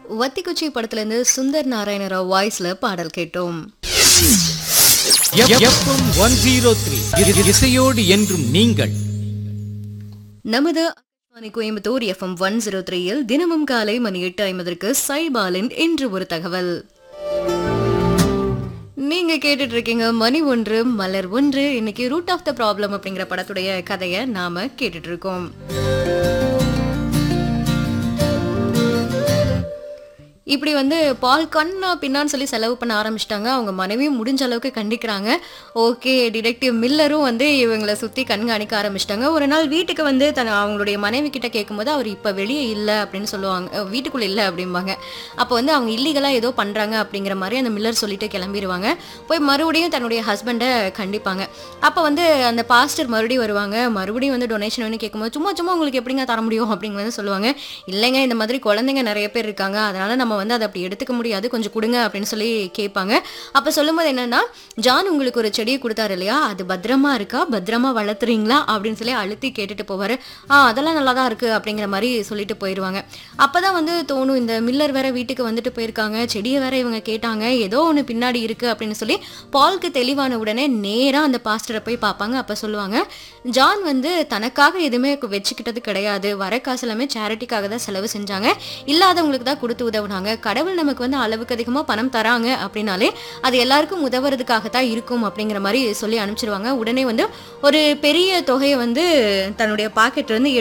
வத்திக்குச்சி படத்துல இருந்து சுந்தர் நாராயண ராவ் வாய்ஸ்ல பாடல் கேட்டோம் எஃப்எம் ஒன் ஜீரோ த்ரீ இசையோடு என்றும் நீங்கள் நமது Akashvani Coimbatore FM one zero த்ரீயில் தினமும் காலை மணி எட்டு ஐம்பதற்கு சைபாலின் இன்று ஒரு தகவல் நீங்க கேட்டுட்டு இருக்கீங்க மணி ஒன்று மலர் ஒன்று இன்னைக்கு ரூட் ஆஃப் த ப்ராப்ளம் அப்படிங்கிற படத்துடைய கதையை நாம கேட்டுட்டு இருக்கோம் இப்படி வந்து பால் கண்ணா பின்னான்னு சொல்லி செலவு பண்ண ஆரம்பிச்சிட்டாங்க அவங்க மனைவியும் முடிஞ்ச அளவுக்கு கண்டிக்கிறாங்க ஓகே டிடெக்டிவ் மில்லரும் வந்து இவங்களை சுற்றி கண்காணிக்க ஆரம்பிச்சிட்டாங்க ஒரு நாள் வீட்டுக்கு வந்து தன் அவங்களுடைய மனைவி கிட்ட கேட்கும்போது அவர் இப்போ வெளியே இல்லை அப்படின்னு சொல்லுவாங்க அஹ் வீட்டுக்குள்ள இல்லை அப்படிம்பாங்க அப்போ வந்து அவங்க இல்லீகலாக ஏதோ பண்ணுறாங்க அப்படிங்கிற மாதிரி அந்த மில்லர் சொல்லிட்டு கிளம்பிடுவாங்க போய் மறுபடியும் தன்னுடைய ஹஸ்பண்டை கண்டிப்பாங்க அப்போ வந்து அந்த பாஸ்டர் மறுபடியும் வருவாங்க மறுபடியும் வந்து டொனேஷன் வேணும் கேட்கும்போது சும்மா சும்மா உங்களுக்கு எப்படிங்க தர முடியும் அப்படிங்கிறத சொல்லுவாங்க இல்லைங்க இந்த மாதிரி குழந்தைங்க நிறைய பேர் இருக்காங்க அதனால நம்ம வந்து அதை அப்படி எடுத்துக்க முடியாது கொஞ்சம் கொடுங்க அப்படின்னு சொல்லி கேட்பாங்க அப்போ சொல்லும்போது என்னன்னா ஜான் உங்களுக்கு ஒரு செடியை கொடுத்தாரு இல்லையா அது பத்திரமா இருக்கா பத்திரமா வளர்த்துறீங்களா அப்படின்னு சொல்லி அழுத்தி கேட்டுட்டு போவாரு ஆ அதெல்லாம் நல்லா தான் இருக்கு அப்படிங்கிற மாதிரி சொல்லிட்டு போயிடுவாங்க அப்பதான் வந்து தோணும் இந்த மில்லர் வேற வீட்டுக்கு வந்துட்டு போயிருக்காங்க செடியை வேற இவங்க கேட்டாங்க ஏதோ ஒன்று பின்னாடி இருக்கு அப்படின்னு சொல்லி பால்க்கு தெளிவான உடனே நேரா அந்த பாஸ்டரை போய் பார்ப்பாங்க அப்ப சொல்லுவாங்க ஜான் வந்து தனக்காக எதுவுமே வச்சுக்கிட்டது கிடையாது வர காசு எல்லாமே சேரிட்டிக்காக தான் செலவு செஞ்சாங்க இல்லாதவங்களுக்கு தான் கொடுத்து உதவுனாங்க கடவுள் நமக்கு வந்து அளவுக்கு அதிகமாக பணம் தராங்க அப்படின்னாலே அது எல்லாருக்கும் உதவுறதுக்காக தான் இருக்கும் அப்படிங்கிற மாதிரி சொல்லி அனுப்பிச்சிருவாங்க உடனே வந்து ஒரு பெரிய தொகையை வந்து தன்னுடைய பாக்கெட்ல இருந்து